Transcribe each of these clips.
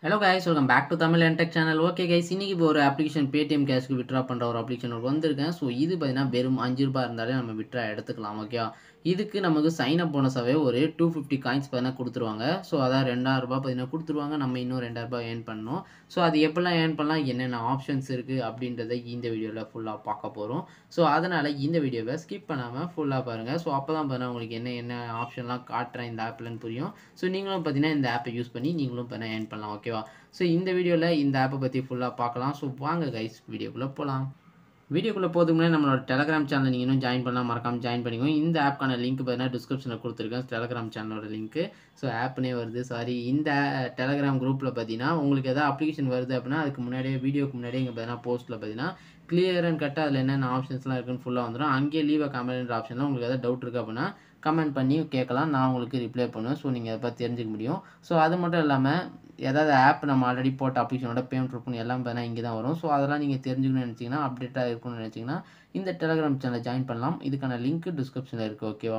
hello guys welcome back to Tamil என்டெக் channel okay guys இன்னைக்கு இப்போ ஒரு அப்ளிகேஷன் பேடிஎம் கேஷ்க்கு விட்ரா பண்ணுற ஒரு அப்ளிகேஷன் வந்திருக்கேன் ஸோ இது பார்த்தீங்கன்னா வெறும் அஞ்சு ரூபாய் இருந்தாலே நம்ம விட்ரா எடுத்துக்கலாம் ஓகேவா இதுக்கு நமக்கு சைன் அப் போனஸாகவே ஒரு டூ ஃபிஃப்டி காயின்ஸ் பார்த்தீங்கன்னா கொடுத்துருவாங்க ஸோ அதான் ரெண்டாயிரம் ரூபாய் பார்த்தீங்கன்னா கொடுத்துருவாங்க நம்ம இன்னும் ரெண்டாயிரம் ரூபாய் ஏர்ன் பண்ணணும் ஸோ அது எப்படிலாம் ஏர்ன் பண்ணலாம் என்னென்ன ஆப்ஷன்ஸ் இருக்குது அப்படின்றத இந்த வீடியோவில் ஃபுல்லாக பார்க்க போகிறோம் ஸோ அதனால் இந்த வீடியோவை ஸ்கிப் பண்ணாமல் ஃபுல்லாக பாருங்கள் ஸோ அப்போ தான் பார்த்தீங்கன்னா உங்களுக்கு என்ன என்ன ஆப்ஷன்லாம் காட்டுறேன் இந்த ஆப்லன்னு புரியும் ஸோ நீங்களும் பார்த்தீங்கன்னா இந்த ஆப்பை யூஸ் பண்ணி நீங்களும் பார்த்தீங்கன்னா ஏர்ன் பண்ணலாம் ஓகேவா ஸோ இந்த வீடியோவில் இந்த ஆப்பை பற்றி ஃபுல்லாக பார்க்கலாம் ஸோ வாங்க கைஸ் வீடியோக்குள்ளே போகலாம் வீடியோக்குள்ளே போகிறதுக்கு முன்னாடி நம்மளோட டெலகிராம் சேனல் நீங்கள் இன்னும் ஜாயின் பண்ணலாம் மறக்காம ஜாயின் பண்ணிக்கோங்க இந்த ஆப்க்கான லிங்க் பார்த்தீங்கன்னா டிஸ்கிரிப்ஷனில் கொடுத்துருக்கேன் டெலகிராம் சேனலோட லிங்க்கு ஸோ ஆப்னே வருது சாரி இந்த டெலகிராம் குரூப்பில் பார்த்தீங்கன்னா உங்களுக்கு எதாவது அப்ளிகேஷன் வருது அப்படின்னா அதுக்கு முன்னாடியே வீடியோக்கு முன்னாடியே இங்கே பார்த்தீங்கன்னா போஸ்ட்டில் பார்த்தீங்கன்னா கிளியர் அண்ட் கட்டாக அதில் என்னென்ன ஆப்ஷன்ஸ்லாம் இருக்குன்னு ஃபுல்லாக வந்துடும் அங்கேயே லீவ் அ கமெண்ட் ஆப்ஷனில் உங்களுக்கு எதாவது டவுட் இருக்குது அப்படின்னா கமெண்ட் பண்ணி கேட்கலாம் நான் உங்களுக்கு ரிப்ளை பண்ணுவேன் ஸோ நீங்கள் அதை பற்றி தெரிஞ்சுக்க முடியும் ஸோ அது மட்டும் இல்லாமல் ஏதாவது ஆப் நம்ம ஆல்ரெடி போட்ட அப்ளிகேஷனோட பேமெண்ட் ப்ரூஃப்னு எல்லாம் பார்த்தீங்கன்னா இங்கே தான் வரும் ஸோ அதெல்லாம் நீங்கள் தெரிஞ்சுக்கணும்னு நினச்சிங்கன்னா அப்டேட்டாக இருக்கணும்னு நினச்சிங்கன்னா இந்த டெலகிராம் சேனலை ஜாயின் பண்ணலாம் இதுக்கான லிங்க் டிஸ்கிரிப்ஷனில் இருக்குது ஓகேவா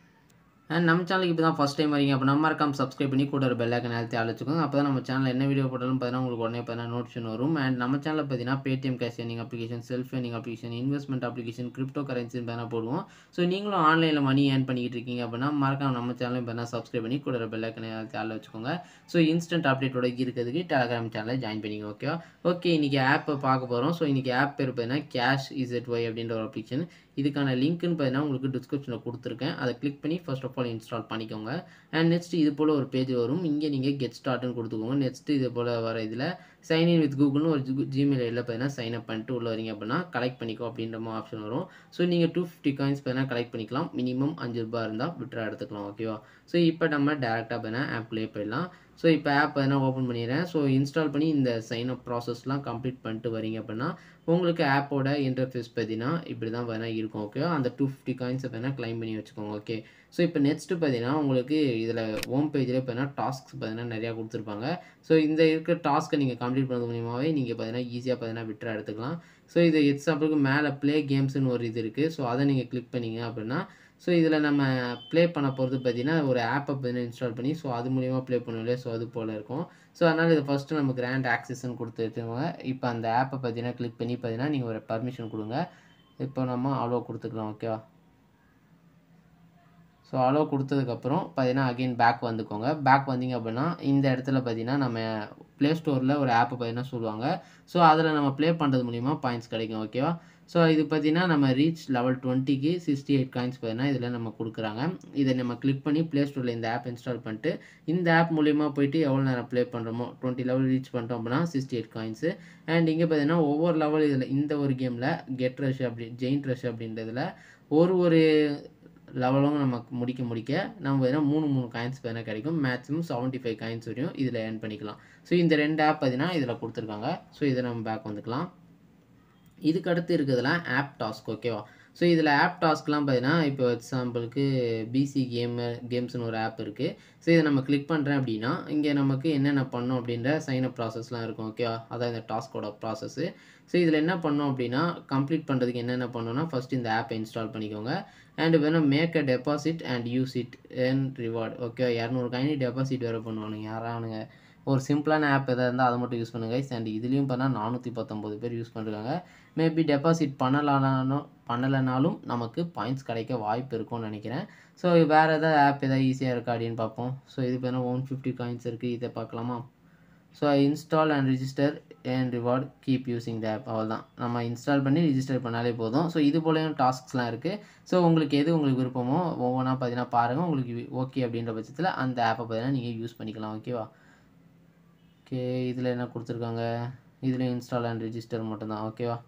அண்ட் நம்ம சேனலுக்கு இப்போ தான் ஃபஸ்ட் டைம் வரீங்க அப்போ நம்ம மறக்காம சப்ஸ்கிரைப் பண்ணி கூட ஒரு பெல்லைக்கன் அழுத்தி அழைச்சிக்கோங்க அப்போ தான் நம்ம சேனல் என்ன வீடியோ போட்டாலும் பார்த்தீங்கன்னா உங்களுக்கு உடனே பார்த்தீங்கன்னா நோட்டிஃபிகேஷன் வரும் அண்ட் நம்ம சேனலில் பார்த்தீங்கன்னா Paytm cash earning application self earning application investment application crypto கரன்சின்னு பார்த்தீங்கன்னா போடுவோம் ஸோ நீங்களும் ஆன்லைனில் மணி ஏர்ன் பண்ணிக்கிட்டு இருக்கீங்க அப்படின்னா மறக்காம நம்ம சேனலையும் பார்த்தீங்கன்னா சப்ஸ்கிரைப் பண்ணி கூட ஒரு பெல்லைக்கன் அழுத்தி அழ வச்சுக்கோங்க ஸோ இன்ஸ்டன்ட் அப்டேட்டோட இருக்கிறதுக்கு டெலகிராம் சேனலை ஜாயின் பண்ணிக்கோங்க ஓகேவா ஓகே இன்றைக்கி ஆப்பை பார்க்க போகிறோம் ஸோ இன்றைக்கி ஆப் பேர் பார்த்தீங்கன்னா கேஷ் இசட் ஒய் அப்படின்ற ஒரு அப்ளிகேஷன் இதுக்கான லிங்க்னு பார்த்தீங்கன்னா உங்களுக்கு டிஸ்கிரிப்ஷனில் கொடுத்துருக்கேன் அதை கிளிக் பண்ணி ஃபர்ஸ்ட் ஆஃப் ஆல் இன்ஸ்டால் பண்ணிக்கோங்க அண்ட் நெக்ஸ்ட் இது போல் ஒரு பேஜ் வரும் இங்கே நீங்கள் கெட் ஸ்டார்ட்னு கொடுத்துக்கோங்க நெக்ஸ்ட் இது போல் வர இதில் சைன் இன் வித் கூகுள்னு ஒரு ஜிமெயில் ஐடியில் பார்த்தீங்கன்னா சைன் அப் பண்ணிட்டு உள்ள வரீங்க அப்படின்னா கலெக்ட் பண்ணிக்கோ அப்படின்ற மாதிரி ஆப்ஷன் வரும் ஸோ நீங்கள் டூ ஃபிஃப்டி காயின்ஸ் பார்த்தீங்கன்னா கலெக்ட் பண்ணிக்கலாம் மினிமம் அஞ்சு ரூபாய் இருந்தால் விட்ரா எடுத்துக்கலாம் ஓகேவா ஸோ இப்போ நம்ம டேரெக்டாக பார்த்தீங்கன்னா ஆப்லேயே போயிடலாம் ஸோ இப்போ ஆப் பார்த்தீங்கன்னா ஓப்பன் பண்ணிடுறேன் ஸோ இன்ஸ்டால் பண்ணி இந்த சைன் அப் ப்ராசஸ்லாம் கம்ப்ளீட் பண்ணிட்டு வரீங்க அப்படின்னா உங்களுக்கு ஆப்போட இன்டர்ஃபேஸ் பார்த்தீங்கன்னா இப்படி தான் பார்த்தீங்கன்னா இருக்கும் ஓகேவா அந்த டூ ஃபிஃப்டி காயின்ஸை பார்த்தீங்கன்னா கிளைம் பண்ணி வச்சுக்கோங்க ஓகே ஸோ இப்போ நெக்ஸ்ட்டு பார்த்தீங்கன்னா உங்களுக்கு இதில் ஹோம் பேஜில் பார்த்தீங்கன்னா டாஸ்க்ஸ் பார்த்தீங்கன்னா நிறையா கொடுத்துருப்பாங்க ஸோ இந்த இருக்கிற டாஸ்க்கை நீங்கள் கம்ப்ளீட் பண்ணது மூலியமாகவே நீங்கள் பார்த்தீங்கன்னா ஈஸியாக பார்த்தீங்கன்னா விட்ரா எடுத்துக்கலாம் ஸோ இது எக்ஸாம்பிளுக்கு மேலே ப்ளே கேம்ஸ்னு ஒரு இது இருக்குது ஸோ அதை நீங்கள் கிளிக் பண்ணிங்க அப்படின்னா ஸோ இதில் நம்ம ப்ளே பண்ண போகிறது பார்த்தீங்கன்னா ஒரு ஆப்பை பார்த்தீங்கன்னா இன்ஸ்டால் பண்ணி ஸோ அது மூலியமாக ப்ளே பண்ணுவோம் ஸோ அது போல் இருக்கும் ஸோ அதனால் இது ஃபஸ்ட்டு நம்ம கிராண்ட் ஆக்சஸ்ன்னு கொடுத்து வச்சுக்கோங்க இப்போ அந்த ஆப்பை பார்த்தீங்கன்னா கிளிக் பண்ணி பார்த்தீங்கன்னா நீங்கள் ஒரு பர்மிஷன் கொடுங்க இப்போ நம்ம அலோ கொடுத்துக்கலாம் ஓகேவா ஸோ அலோ கொடுத்ததுக்கப்புறம் பார்த்தீங்கன்னா அகெயின் பேக் வந்துக்கோங்க பேக் வந்தீங்க அப்படின்னா இந்த இடத்துல பார்த்தீங்கன்னா நம்ம ப்ளே ஸ்டோரில் ஒரு ஆப்பை பார்த்தீங்கன்னா சொல்லுவாங்க ஸோ அதில் நம்ம ப்ளே பண்ணுறது மூலிமா பாயிண்ட்ஸ் கிடைக்கும் ஓகேவா ஸோ இது பார்த்தீங்கன்னா நம்ம ரீச் லெவல் டுவெண்ட்டிக்கு சிக்ஸ்டி எயிட் காயின்ஸ் பார்த்தீங்கன்னா இதில் நம்ம கொடுக்குறாங்க இதை நம்ம கிளிக் பண்ணி ப்ளே ஸ்டோரில் இந்த ஆப் இன்ஸ்டால் பண்ணிட்டு இந்த ஆப் மூலிமா போயிட்டு எவ்வளோ நேரம் ப்ளே பண்ணுறோமோ டுவெண்ட்டி லெவல் ரீச் பண்ணிட்டோம் அப்படின்னா சிக்ஸ்டி எயிட் காயின்ஸு அண்ட் இங்கே பார்த்தீங்கன்னா ஒவ்வொரு லெவல் இதில் இந்த ஒரு கேமில் கெட் ரஷ் அப்படி ஜெயின் ரஷ் அப்படின்றதுல ஒரு ஒரு லெவலும் நமக்கு முடிக்க முடிக்க நம்ம பார்த்தீங்கன்னா மூணு மூணு காயின்ஸ் பார்த்தீங்கன்னா கிடைக்கும் மேக்ஸிமம் செவன்ட்டி ஃபைவ் காயின்ஸ் வரையும் இதில் ஏர்ன் பண்ணிக்கலாம் ஸோ இந்த ரெண்டு ஆப் பார்த்தீங்கன்னா இதில் கொடுத்துருக்காங்க ஸோ இதை நம்ம பேக் வந்துக்கலாம் இதுக்கு அடுத்து இருக்கிறதுலாம் ஆப் டாஸ்க் ஓகேவா ஸோ இதில் ஆப் டாஸ்க்லாம் பார்த்தீங்கன்னா இப்போ எக்ஸாம்பிளுக்கு பிசி கேமு கேம்ஸ்னு ஒரு ஆப் இருக்குது ஸோ இதை நம்ம கிளிக் பண்ணுறேன் அப்படின்னா இங்கே நமக்கு என்னென்ன பண்ணோம் அப்படின்ற சைன் அப் ப்ராசஸ்லாம் இருக்கும் ஓகேவா அதான் இந்த டாஸ்கோட ப்ராசஸ்ஸு ஸோ இதில் என்ன பண்ணோம் அப்படின்னா கம்ப்ளீட் பண்ணுறதுக்கு என்னென்ன பண்ணோன்னா ஃபஸ்ட் இந்த ஆப்பை இன்ஸ்டால் பண்ணிக்கோங்க அண்ட் வேணும் make a deposit and use it and reward okay இரநூறு காயினி டெபாசிட் வேறு பண்ணுவானுங்க யாரானுங்க ஒரு சிம்பிளான ஆப் எதாவது இருந்தால் அதை மட்டும் யூஸ் பண்ணுங்க அண்ட் இதுலேயும் பார்த்தா நானூற்றி பத்தொம்போது பேர் யூஸ் பண்ணுறாங்க மேபி டெபாசிட் பண்ணலானாலும் பண்ணலைனாலும் நமக்கு பாயிண்ட்ஸ் கிடைக்க வாய்ப்பு இருக்கும்னு நினைக்கிறேன் ஸோ வேறு எதாவது ஆப் எதாவது ஈஸியாக இருக்கா அப்படின்னு பார்ப்போம் ஸோ இது பார்த்தா ஒன் ஃபிஃப்டி காயின்ஸ் இருக்குது இதை பார்க்கலாமா so install and register and reward keep using the app அவ்வளோதான் நம்ம இன்ஸ்டால் பண்ணி ரிஜிஸ்டர் பண்ணாலே போதும் ஸோ இது போலையும் டாஸ்க்ஸ்லாம் இருக்குது ஸோ உங்களுக்கு எது உங்களுக்கு விருப்பமோ ஒவ்வொன்றா பார்த்தீங்கன்னா பாருங்கள் உங்களுக்கு ஓகே அப்படின்ற பட்சத்தில் அந்த ஆப்பை பார்த்தீங்கன்னா நீங்கள் யூஸ் பண்ணிக்கலாம் ஓகேவா ஓகே இதில் என்ன கொடுத்துருக்காங்க இதில் இன்ஸ்டால் அண்ட் ரிஜிஸ்டர் மட்டும்தான் ஓகேவா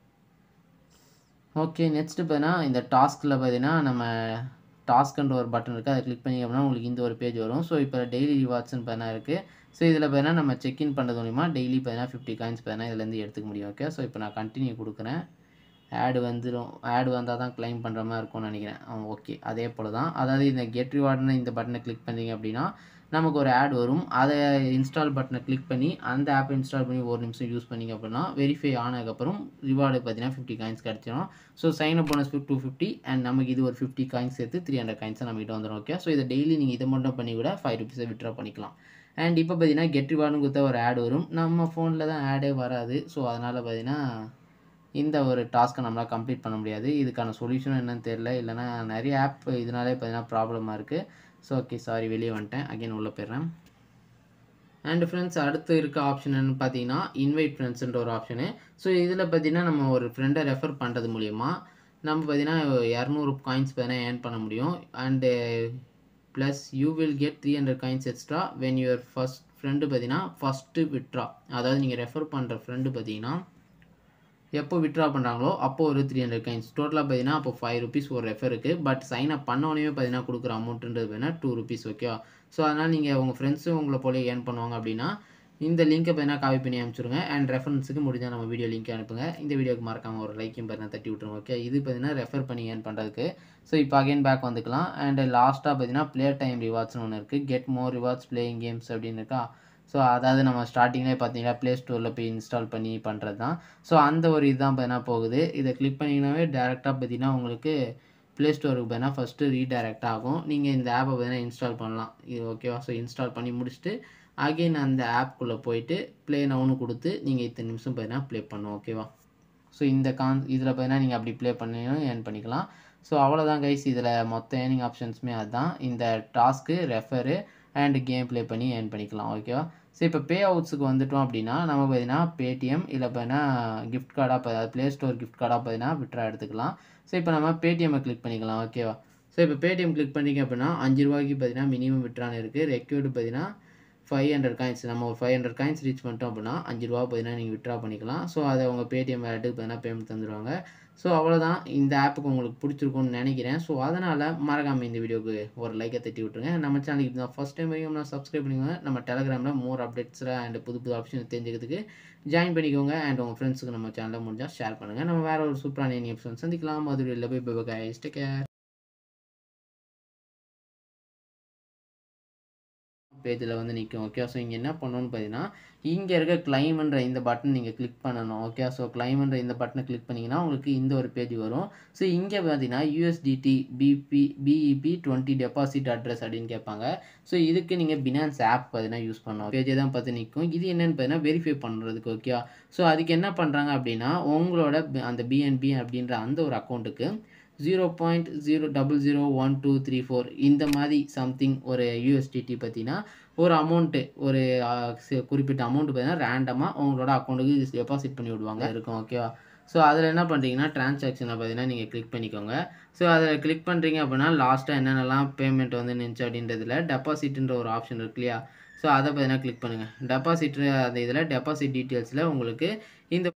ஓகே நெக்ஸ்ட்டு பார்த்தீங்கன்னா இந்த டாஸ்கில் பார்த்தீங்கன்னா நம்ம டாஸ்க்குன்ற ஒரு பட்டன் இருக்குது அதை கிளிக் பண்ணி அப்படின்னா உங்களுக்கு இந்த ஒரு பேஜ் வரும் ஸோ இப்போ டெய்லி ரிவார்ட்ஸ்னு பார்த்தீங்கன்னா இருக்குது ஸோ இதில் பார்த்தீங்கன்னா நம்ம செக்இன் பண்ணுறது மூலிமா டெய்லி பார்த்தீங்கன்னா ஃபிஃப்டி காயின்ஸ் பார்த்தீங்கன்னா இதுலேருந்து எடுத்துக்க முடியும் ஓகே ஸோ இப்போ நான் கண்டினியூ கொடுக்குறேன் ஆடு வந்துடும் ஆடு வந்தால் தான் கிளைம் பண்ணுற மாதிரி இருக்கும்னு நினைக்கிறேன் ஓகே அதே போல் தான் அதாவது இந்த கெட் ரிவார்டுன்னு இந்த பட்டனை கிளிக் பண்ணிங்க அப்படின்னா நமக்கு ஒரு ஆட் வரும் அதை இன்ஸ்டால் பட்டனை கிளிக் பண்ணி அந்த ஆப்பை இன்ஸ்டால் பண்ணி ஒரு நிமிஷம் யூஸ் பண்ணிங்க அப்படின்னா வெரிஃபை ஆனதுக்கப்புறம் ரிவார்டு பார்த்தீங்கன்னா ஃபிஃப்டி காயின்ஸ் கிடச்சிடும் so sign up bonus two fifty and நமக்கு இது ஒரு ஃபிஃப்டி காயின்ஸ் சேர்த்து த்ரீ ஹண்ட்ரட் காயின்ஸ் நம்மகிட்ட வந்துடும் ஓகே ஸோ இதை டெய்லி நீங்கள் இதை மட்டும் பண்ணி கூட ஃபைவ் ருபீஸை விட்ரா பண்ணிக்கலாம் அண்ட் இப்போ பார்த்தீங்கன்னா கெட் ரிவார்டுன்னு கொடுத்தா ஒரு ஆட் வரும் நம்ம ஃபோனில் தான் ஆடே வராது ஸோ அதனால் பார்த்தீங்கன்னா இந்த ஒரு டாஸ்க்கை நம்மளால் கம்ப்ளீட் பண்ண முடியாது இதுக்கான சொல்யூஷனும் என்னன்னு தெரில இல்லைனா நிறைய ஆப் இதனாலே பார்த்தீங்கன்னா ப்ராப்ளமாக இருக்குது ஸோ ஓகே சாரி வெளியே வந்துட்டேன் அகைன் உள்ளே போயிடுறேன் அண்ட் ஃப்ரெண்ட்ஸ் அடுத்து இருக்க ஆப்ஷன் என்னன்னு பார்த்தீங்கன்னா இன்வைட் ஃப்ரெண்ட்ஸ்ன்ற ஒரு ஆப்ஷனு ஸோ இதில் பார்த்தீங்கன்னா நம்ம ஒரு ஃப்ரெண்டை ரெஃபர் பண்ணுறது மூலிமா நம்ம பார்த்தீங்கன்னா இரநூறு காயின்ஸ் பார்த்தீங்கன்னா ஏர்ன் பண்ண முடியும் and plus you will get three hundred coins extra when your first friend பார்த்தீங்கன்னா ஃபஸ்ட்டு விட்ரா அதாவது நீங்கள் ரெஃபர் பண்ணுற ஃப்ரெண்டு பார்த்தீங்கன்னா எப்போ விட்ரா பண்ணுறாங்களோ அப்போ ஒரு த்ரீ ஹண்ட்ரட் காயின்ஸ் டோட்டலாக பார்த்தீங்கன்னா அப்போ ஃபைவ் ருபீஸ் ஒரு ரெஃபருக்கு பட் சைன் அப் பண்ணோடனே பார்த்தீங்கன்னா கொடுக்குற அமௌண்ட்டுன்றது பார்த்தீங்கன்னா டூ ருபீஸ் ஓகேவா ஸோ அதனால் நீங்கள் உங்கள் ஃப்ரெண்ட்ஸும் உங்களை போல ஏர்ன் பண்ணுவாங்க அப்படின்னா இந்த லிங்க்கை பார்த்தீங்கன்னா காப்பி பண்ணி அனுப்பிச்சுருங்க அண்ட் ரெஃபரன்ஸுக்கு முடிஞ்சால் நம்ம வீடியோ லிங்க் அனுப்புங்க இந்த வீடியோக்கு மறக்காமல் ஒரு லைக்கையும் பார்த்தீங்கன்னா தட்டி விட்ருங்க ஓகே இது பார்த்தீங்கன்னா ரெஃபர் பண்ணி ஏர்ன் பண்ணுறதுக்கு ஸோ இப்போ அகைன் பேக் வந்துக்கலாம் அண்ட் லாஸ்ட்டாக பார்த்தீங்கன்னா ப்ளே டைம் ரிவார்ட்ஸ்னு ஒன்று இருக்குது get more rewards playing games அப்படின்னு இருக்கா ஸோ அதாவது நம்ம ஸ்டார்டிங்லேயே பார்த்தீங்கன்னா ப்ளே ஸ்டோரில் போய் இன்ஸ்டால் பண்ணி பண்ணுறது தான் ஸோ அந்த ஒரு இதுதான் பார்த்தீங்கன்னா போகுது இதை கிளிக் பண்ணிங்கனாவே டேரெக்டாக பார்த்தீங்கன்னா உங்களுக்கு ப்ளே ஸ்டோருக்கு பார்த்தீங்கன்னா ஃபஸ்ட்டு ரீடைரக்ட் ஆகும் நீங்கள் இந்த ஆப்பை பார்த்தீங்கன்னா இன்ஸ்டால் பண்ணலாம் இது ஓகேவா ஸோ இன்ஸ்டால் பண்ணி முடிச்சுட்டு அகெயின் அந்த ஆப்குள்ளே போயிட்டு ப்ளே நவுன்னு கொடுத்து நீங்கள் இத்தனை நிமிஷம் பார்த்தீங்கன்னா ப்ளே பண்ணும் ஓகேவா ஸோ இந்த கான் இதில் பார்த்தீங்கன்னா நீங்கள் அப்படி ப்ளே பண்ணியும் ஏர்ன் பண்ணிக்கலாம் ஸோ அவ்வளோதான் கைஸ் இதில் மொத்த ஏர்னிங் ஆப்ஷன்ஸுமே அதுதான் இந்த task refer and game play பண்ணி ஏர்ன் பண்ணிக்கலாம் ஓகேவா ஸோ இப்போ பே அவுட்ஸுக்கு வந்துட்டோம் அப்படின்னா நம்ம பார்த்தீங்கன்னா பேடிஎம் இல்லை பார்த்தீங்கன்னா கிஃப்ட் கார்டாக இப்போ ப்ளே ஸ்டோர் கிஃப்ட் கார்டாக பார்த்தீங்கன்னா விட்ரா எடுத்துக்கலாம் ஸோ இப்போ நம்ம பேடிஎம்மை கிளிக் பண்ணிக்கலாம் ஓகேவா ஸோ இப்போ பேடிஎம் கிளிக் பண்ணிங்க அப்படின்னா அஞ்சு ரூபாய்க்கு பார்த்தீங்கன்னா மினிமம் விட்ரான்னு இருக்குது ரெக்யூர்டு பார்த்தீங்கன்னா ஃபைவ் ஹண்ட்ரட் காயின்ஸ் நம்ம ஒரு ஃபைவ் ஹண்ட்ரட் காயின்ஸ் ரீச் பண்ணிட்டோம் அப்படின்னா அஞ்சு ரூபா பார்த்தீங்கன்னா நீங்கள் விட்ரா பண்ணிக்கலாம் ஸோ அதை உங்கள் பேடிஎம் வேலட்டுக்கு பார்த்தீங்கன்னா பேமெண்ட் தந்துடுவாங்க ஸோ அவ்வளோதான் இந்த ஆப்புக்கு உங்களுக்கு பிடிச்சிருக்கும்னு நினைக்கிறேன் ஸோ அதனால் மறக்காமல் இந்த வீடியோக்கு ஒரு லைக்கை தட்டி விட்ருங்க நம்ம சேனலுக்கு தான் ஃபஸ்ட் டைம் வரைக்கும் நான் சப்ஸ்கிரைப் பண்ணிக்கோங்க நம்ம டெலகிராமில் மோர் அப்டேட்ஸில் அண்ட் புது புது ஆப்ஷன் தெரிஞ்சுக்கிறதுக்கு ஜாயின் பண்ணிக்கோங்க அண்ட் உங்கள் ஃப்ரெண்ட்ஸுக்கு நம்ம சேனலில் முடிஞ்சால் ஷேர் பண்ணுங்கள் நம்ம வேறு ஒரு சூப்பரான இனி எபிசோட் சந்திக்கலாம் மதுரையில் போய் பை கைஸ் டேக் கேர் பேஜில் வந்து நிற்கும் ஓகே ஸோ இங்கே என்ன பண்ணணும்னு பார்த்தீங்கன்னா இங்கே இருக்க கிளைம்ன்ற இந்த பட்டன் நீங்கள் கிளிக் பண்ணணும் ஓகே ஸோ கிளைம்ன்ற இந்த பட்டனை கிளிக் பண்ணிங்கன்னா உங்களுக்கு இந்த ஒரு பேஜ் வரும் ஸோ இங்கே பார்த்தீங்கன்னா USDT BB BEP twenty deposit address அப்படின்னு கேட்பாங்க ஸோ இதுக்கு நீங்கள் பினான்ஸ் ஆப் பார்த்தீங்கன்னா யூஸ் பண்ணணும் பேஜை தான் பார்த்து நிற்கும் இது என்னென்னு பார்த்தீங்கன்னா வெரிஃபை பண்ணுறதுக்கு ஓகே ஸோ அதுக்கு என்ன பண்ணுறாங்க அப்படின்னா உங்களோட அந்த பிஎன்பி அப்படின்ற அந்த ஒரு அக்கௌண்ட்டுக்கு zero point zero double zero one two three four இந்த மாதிரி சம்திங் ஒரு யூஎஸ்டிடி பார்த்தீங்கன்னா ஒரு அமௌண்ட்டு ஒரு குறிப்பிட்ட அமௌண்ட் பார்த்தீங்கன்னா ரேண்டமாக உங்களோட அக்கௌண்ட்டுக்கு டெபாசிட் பண்ணி விடுவாங்க இருக்கும் ஓகேவா ஸோ அதில் என்ன பண்ணுறீங்கன்னா ட்ரான்சாக்ஷனை பார்த்தீங்கன்னா நீங்கள் கிளிக் பண்ணிக்கோங்க ஸோ அதில் கிளிக் பண்ணுறீங்க அப்படின்னா லாஸ்ட்டாக என்னென்னலாம் பேமெண்ட் வந்து நின்றுச்சு அப்படின்றதுல டெபாசிட்ன்ற ஒரு ஆப்ஷன் இருக்கு இல்லையா ஸோ அதை பார்த்தீங்கன்னா கிளிக் பண்ணுங்கள் டெபாசிட் அந்த இதில் டெபாசிட் டீட்டெயில்ஸில் உங்களுக்கு இந்த